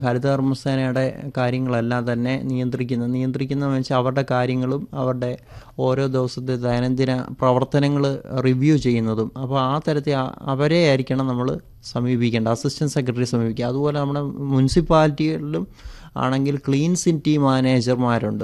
ഹരിതകർമ്മസേനയുടെ കാര്യങ്ങളെല്ലാം തന്നെ നിയന്ത്രിക്കുന്ന നിയന്ത്രിക്കുന്നതെന്ന് വെച്ചാൽ അവരുടെ കാര്യങ്ങളും അവരുടെ ഓരോ ദിവസത്തെ ദൈനംദിന പ്രവർത്തനങ്ങൾ റിവ്യൂ ചെയ്യുന്നതും അപ്പോൾ ആ തരത്തിൽ ആ- അവരെ ആയിരിക്കണം നമ്മൾ സമീപിക്കേണ്ടത് അസിസ്റ്റൻറ്റ് സെക്രട്ടറി സമീപിക്കുക അതുപോലെ നമ്മുടെ മുനിസിപ്പാലിറ്റികളിലും ആണെങ്കിൽ ക്ലീൻ സിറ്റി മാനേജർമാരുണ്ട്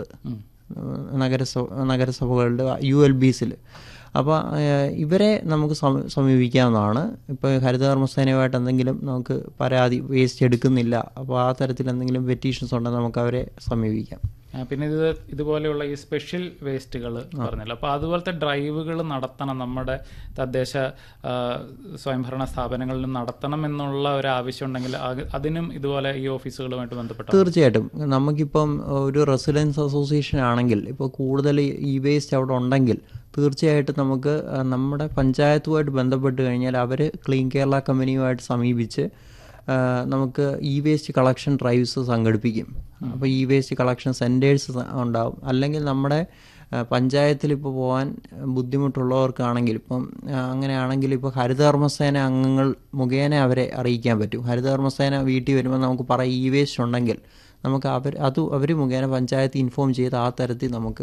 നഗരസഭ നഗരസഭകളുടെ യു എൽ ബിസിൽ അപ്പോൾ ഇവരെ നമുക്ക് സമ- സമീപിക്കാവുന്നതാണ് ഇപ്പോൾ ഹരിതകർമ്മസേനയുമായിട്ട് എന്തെങ്കിലും നമുക്ക് പരാതി വേസ്റ്റ് എടുക്കുന്നില്ല അപ്പോൾ ആ തരത്തിൽ എന്തെങ്കിലും പെറ്റീഷൻസ് ഉണ്ടെങ്കിൽ നമുക്ക് അവരെ സമീപിക്കാം ആ, പിന്നെ ഇത് ഇതുപോലെയുള്ള ഈ സ്പെഷ്യൽ വേസ്റ്റുകൾ പറഞ്ഞല്ലോ അപ്പോൾ അതുപോലത്തെ ഡ്രൈവുകൾ നടത്തണം നമ്മുടെ തദ്ദേശ ആ, സ്വയംഭരണ സ്ഥാപനങ്ങളിലും നടത്തണം എന്നുള്ള ഒരു ആവശ്യം ഉണ്ടെങ്കിൽ അത് അതിനും ഇതുപോലെ ഈ ഓഫീസുകളുമായിട്ട് ബന്ധപ്പെട്ട തീർച്ചയായിട്ടും നമുക്കിപ്പം ഒരു റെസിഡൻസ് അസോസിയേഷൻ ആണെങ്കിൽ ഇപ്പോൾ കൂടുതൽ ഇ വേസ്റ്റ് അവിടെ ഉണ്ടെങ്കിൽ തീർച്ചയായിട്ടും നമുക്ക് ആ, നമ്മുടെ പഞ്ചായത്തുമായിട്ട് ബന്ധപ്പെട്ട് കഴിഞ്ഞാൽ അവർ ക്ലീൻ കേരള കമ്പനിയുമായിട്ട് സമീപിച്ച് ആ, നമുക്ക് ഇ വേസ്റ്റ് കളക്ഷൻ ഡ്രൈവ്സ് സംഘടിപ്പിക്കും അപ്പോൾ ഇ വേസ്റ്റ് കളക്ഷൻ സെൻറ്റേഴ്സ് ഉണ്ടാവും അല്ലെങ്കിൽ നമ്മുടെ ആ, പഞ്ചായത്തിൽ ഇപ്പോൾ പോകാൻ ബുദ്ധിമുട്ടുള്ളവർക്കാണെങ്കിൽ ഇപ്പം ആ, അങ്ങനെയാണെങ്കിൽ ഇപ്പോൾ ഹരിതകർമ്മസേന അംഗങ്ങൾ മുഖേന അവരെ അറിയിക്കാൻ പറ്റും ഹരിതകർമ്മസേന വീട്ടിൽ വരുമ്പോൾ നമുക്ക് പറയാം ഇ വേസ്റ്റ് ഉണ്ടെങ്കിൽ നമുക്ക് അവർ അത് അവർ മുഖേന പഞ്ചായത്ത് ഇൻഫോം ചെയ്ത് ആ തരത്തിൽ നമുക്ക്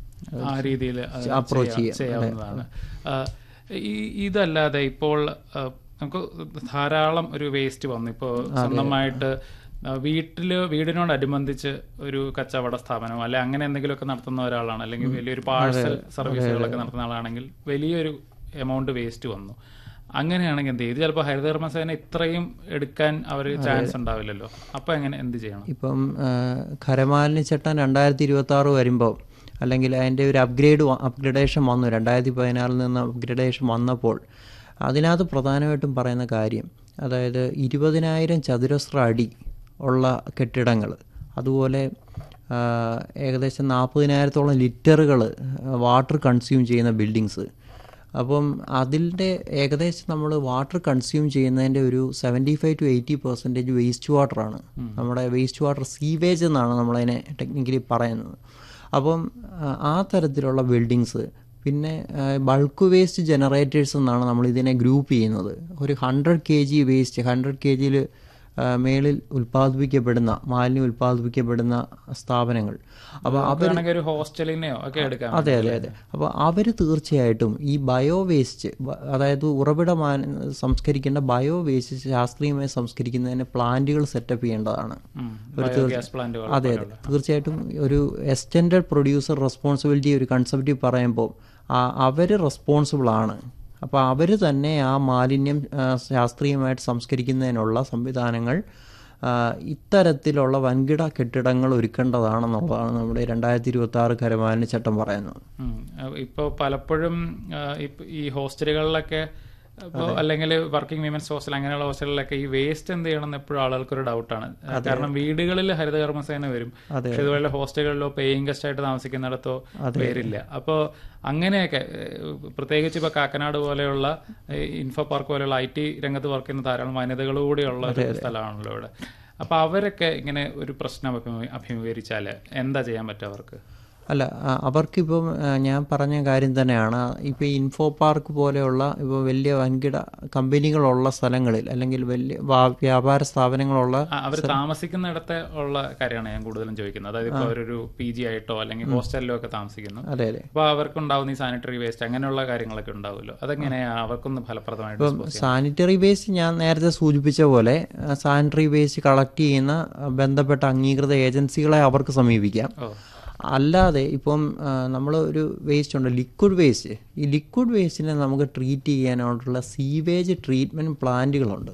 ആ രീതിയിൽ approach ചെയ്യാം. ചെയ്യാവുന്നതാണ് ആ, ഈ ഇതല്ലാതെ ഇപ്പോൾ ആ, നമുക്ക് ധാരാളം ഒരു വേസ്റ്റ് വന്നു ഇപ്പോൾ സ്വന്തമായിട്ട് ആ, വീട്ടില് വീടിനോടനുബന്ധിച്ച് ഒരു കച്ചവട സ്ഥാപനം അല്ലെ അങ്ങനെ എന്തെങ്കിലുമൊക്കെ നടത്തുന്ന ഒരാളാണ് അല്ലെങ്കിൽ വലിയൊരു പാഴ്സൽ സർവീസുകളൊക്കെ നടത്തുന്ന ആളാണെങ്കിൽ വലിയൊരു എമൗണ്ട് വേസ്റ്റ് വന്നു അങ്ങനെയാണെങ്കിൽ എന്ത് ചെയ്യും ഇത് ചിലപ്പോൾ ഹരിതകർമ്മസേന ഇത്രയും എടുക്കാൻ അവർ ചാൻസ് ഉണ്ടാവില്ലല്ലോ അപ്പൊ എങ്ങനെ എന്ത് ചെയ്യണം ഇപ്പം ആ, ഖരമാലിന്യ ചട്ടം രണ്ടായിരത്തി ഇരുപത്തി ആറ് വരുമ്പോൾ അല്ലെങ്കിൽ അതിൻ്റെ ഒരു അപ്ഗ്രേഡ് അപ്ഗ്രഡേഷൻ വന്നു രണ്ടായിരത്തി പതിനാറിൽ നിന്ന് അപ്ഗ്രഡേഷൻ വന്നപ്പോൾ അതിനകത്ത് പ്രധാനമായിട്ടും പറയുന്ന കാര്യം അതായത് ഇരുപതിനായിരം ചതുരശ്ര അടി ഉള്ള കെട്ടിടങ്ങൾ അതുപോലെ ആ, ഏകദേശം നാൽപ്പതിനായിരത്തോളം ലിറ്ററുകൾ വാട്ടർ കൺസ്യൂം ചെയ്യുന്ന ബിൽഡിങ്സ് അപ്പം അതിൻ്റെ ഏകദേശം നമ്മൾ വാട്ടർ കൺസ്യൂം ചെയ്യുന്നതിൻ്റെ ഒരു seventy five to eighty percentage waste വാട്ടറാണ് നമ്മുടെ വേസ്റ്റ് വാട്ടർ സീവേജ് എന്നാണ് നമ്മളതിനെ ടെക്നിക്കലി പറയുന്നത് അപ്പം ആ, ആ തരത്തിലുള്ള ബിൽഡിങ്സ് പിന്നെ ബൾക്ക് വേസ്റ്റ് ജനറേറ്റേഴ്സ് എന്നാണ് നമ്മൾ ഇതിനെ ഗ്രൂപ്പ് ചെയ്യുന്നത് ഒരു hundred K G waste hundred K ജിയിൽ മേളിൽ ഉൽപ്പാദിപ്പിക്കപ്പെടുന്ന മാലിന്യം ഉൽപ്പാദിപ്പിക്കപ്പെടുന്ന സ്ഥാപനങ്ങൾ അപ്പോൾ അവർ ആണെങ്കിൽ ഒരു ഹോസ്റ്റലിനെയോ ഒക്കെ എടുക്കാം അതെ അതെ അതെ അപ്പോൾ അവർ തീർച്ചയായിട്ടും ഈ ബയോ വേസ്റ്റ് ബ- അതായത് ഉറവിട മാന സംസ്കരിക്കേണ്ട ബയോ വേസ്റ്റ് ശാസ്ത്രീയമായി സംസ്കരിക്കുന്നതിന് പ്ലാന്റുകൾ സെറ്റപ്പ് ചെയ്യേണ്ടതാണ് ഒരു തീർ- ഗ്യാസ് പ്ലാന്റുകൾ അതെ അതെ തീർച്ചയായിട്ടും ഒരു എക്സ്റ്റൻഡ് പ്രൊഡ്യൂസർ റെസ്പോൺസിബിലിറ്റി ഒരു കൺസെപ്റ്റ് പറയുമ്പോൾ അവർ റെസ്പോൺസിബിൾ ആണ് അപ്പോൾ അവർ തന്നെ ആ മാലിന്യം ആ, ശാസ്ത്രീയമായിട്ട് സംസ്കരിക്കുന്നതിനുള്ള സംവിധാനങ്ങൾ ആ, ഇത്തരത്തിലുള്ള വൻകിട കെട്ടിടങ്ങൾ ഒരുക്കേണ്ടതാണെന്നുള്ളതാണ് നമ്മുടെ രണ്ടായിരത്തി ഇരുപത്തി ആറ് കരമാലിന്യ ചട്ടം പറയുന്നത് ഉം. അഹ് ഇപ്പൊ പലപ്പോഴും ആ, ഇപ്പ- ഈ ഹോസ്റ്റലുകളിലൊക്കെ ഇപ്പോ അല്ലെങ്കിൽ വർക്കിംഗ് വിമൻസ് ഹോസ്റ്റൽ അങ്ങനെയുള്ള ഹോസ്റ്റലിലൊക്കെ ഈ വേസ്റ്റ് എന്ത് ചെയ്യണം എന്ന് എപ്പോഴും ആളുകൾക്കൊരു ഡൗട്ടാണ് കാരണം വീടുകളിൽ ഹരിതകർമ്മസേന വരും പക്ഷെ ഇതുപോലെ ഹോസ്റ്റലുകളിലോ പേയിങ് ഗസ്റ്റ് ആയിട്ട് താമസിക്കുന്നിടത്തോ വരില്ല അപ്പോൾ അങ്ങനെയൊക്കെ ഏഹ്, പ്രത്യേകിച്ച് ഇപ്പൊ കാക്കനാട് പോലെയുള്ള ഈ ഇൻഫോ പാർക്ക് പോലെയുള്ള ഐ ടി രംഗത്ത് വർക്ക് ചെയ്യുന്ന ധാരാളം വനിതകൾ കൂടിയുള്ള ഒരു സ്ഥലമാണല്ലോ ഇവിടെ അപ്പൊ അവരൊക്കെ ഇങ്ങനെ ഒരു പ്രശ്നം അഭിമു- അഭിമുഖീകരിച്ചാല് എന്താ ചെയ്യാൻ പറ്റുക അവർക്ക് അല്ല ആ, അവർക്കിപ്പം ആ, ഞാൻ പറഞ്ഞ കാര്യം തന്നെയാണ് ഇപ്പോൾ ഇൻഫോ പാർക്ക് പോലെയുള്ള ഇപ്പോൾ വലിയ വൻകിട കമ്പനികളുള്ള സ്ഥലങ്ങളിൽ അല്ലെങ്കിൽ വലിയ വാ- വ്യാപാര സ്ഥാപനങ്ങളുള്ള അവർ താമസിക്കുന്നിടത്തെ ഉള്ള കാര്യമാണ് ഞാൻ കൂടുതലും ചോദിക്കുന്നത് അതായത് ഇപ്പോൾ അവരൊരു പി ജി ആയിട്ടോ അല്ലെങ്കിൽ ഹോസ്റ്റലിലോ ഒക്കെ താമസിക്കുന്നു അതെ അതെ അപ്പൊ അവർക്കുണ്ടാവുന്ന ഈ സാനിറ്ററി വേസ്റ്റ് അങ്ങനെയുള്ള കാര്യങ്ങളൊക്കെ ഉണ്ടാവുമല്ലോ അതെങ്ങനെയാ അവർക്കൊന്ന് ഫലപ്രദമായിട്ട് dispose ചെയ്യാൻ? സാനിറ്ററി വേസ്റ്റ് ഞാൻ നേരത്തെ സൂചിപ്പിച്ച പോലെ സാനിറ്ററി വേസ്റ്റ് കളക്ട് ചെയ്യുന്ന ആ, ബന്ധപ്പെട്ട അംഗീകൃത ഏജൻസികളെ അവർക്ക് സമീപിക്കാം ഓ അല്ലാതെ ഇപ്പം നമ്മൾ ഒരു വേസ്റ്റ് ഉണ്ട് ലിക്വിഡ് വേസ്റ്റ് ഈ ലിക്വിഡ് വേസ്റ്റിനെ നമുക്ക് ട്രീറ്റ് ചെയ്യാനായിട്ടുള്ള സീവേജ് ട്രീറ്റ്മെൻറ്റ് പ്ലാന്റുകളുണ്ട്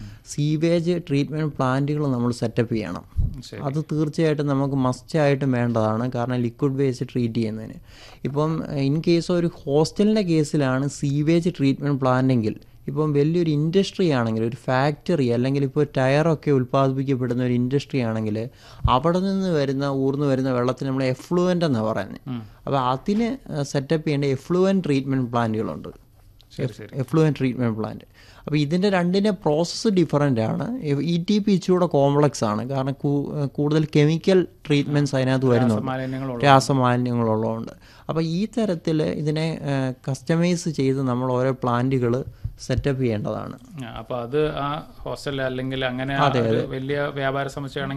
സീവേജ് ട്രീറ്റ്മെൻറ്റ് പ്ലാന്റുകൾ നമ്മൾ സെറ്റപ്പ് ചെയ്യണം ശരി അത് തീർച്ചയായിട്ടും നമുക്ക് മസ്റ്റായിട്ടും വേണ്ടതാണ് കാരണം ലിക്വിഡ് വേസ്റ്റ് ട്രീറ്റ് ചെയ്യുന്നതിന് ഇപ്പം ഇൻ കേസ് ഒരു ഹോസ്റ്റലിൻ്റെ കേസിലാണ് സീവേജ് ട്രീറ്റ്മെൻറ്റ് പ്ലാന്റെങ്കിൽ ഇപ്പം വലിയൊരു ഇൻഡസ്ട്രി ആണെങ്കിൽ ഒരു ഫാക്ടറി അല്ലെങ്കിൽ ഇപ്പോൾ ടയറൊക്കെ ഉൽപ്പാദിപ്പിക്കപ്പെടുന്ന ഒരു ഇൻഡസ്ട്രി ആണെങ്കിൽ അവിടെ നിന്ന് വരുന്ന ഊർന്നു വരുന്ന വെള്ളത്തിന് നമ്മൾ എഫ്ലുവൻ്റ് എന്നാണ് പറയുന്നത് അപ്പോൾ അതിന് സെറ്റപ്പ് ചെയ്യേണ്ട എഫ്ലുവൻ ട്രീറ്റ്മെൻറ്റ് പ്ലാന്റുകളുണ്ട് ശരി ശരി എഫ്ലുവൻ ട്രീറ്റ്മെൻറ്റ് പ്ലാന്റ് അപ്പോൾ ഇതിൻ്റെ രണ്ടിൻ്റെ പ്രോസസ്സ് ഡിഫറൻ്റ് ആണ് ഇ ടി പി ഇച്ചിരൂടെ കോംപ്ലക്സ് ആണ് കാരണം കൂ- കൂടുതൽ കെമിക്കൽ ട്രീറ്റ്മെൻറ്റ്സ് അതിനകത്ത് വരുന്നുണ്ട് മാലിന്യങ്ങളുള്ള രാസമാലിന്യങ്ങളുള്ളതുകൊണ്ട് അപ്പോൾ ഈ തരത്തിൽ ഇതിനെ കസ്റ്റമൈസ് ചെയ്ത് നമ്മൾ ഓരോ പ്ലാന്റുകൾ സെറ്റപ്പ് ചെയ്യേണ്ടതാണ് ആ, അപ്പൊ അത് ആ ഹോസ്റ്റൽ അല്ലെങ്കിൽ അങ്ങനെ ആ ഒരു വലിയ വ്യാപാര സമുച്ചയമാണെങ്കിൽ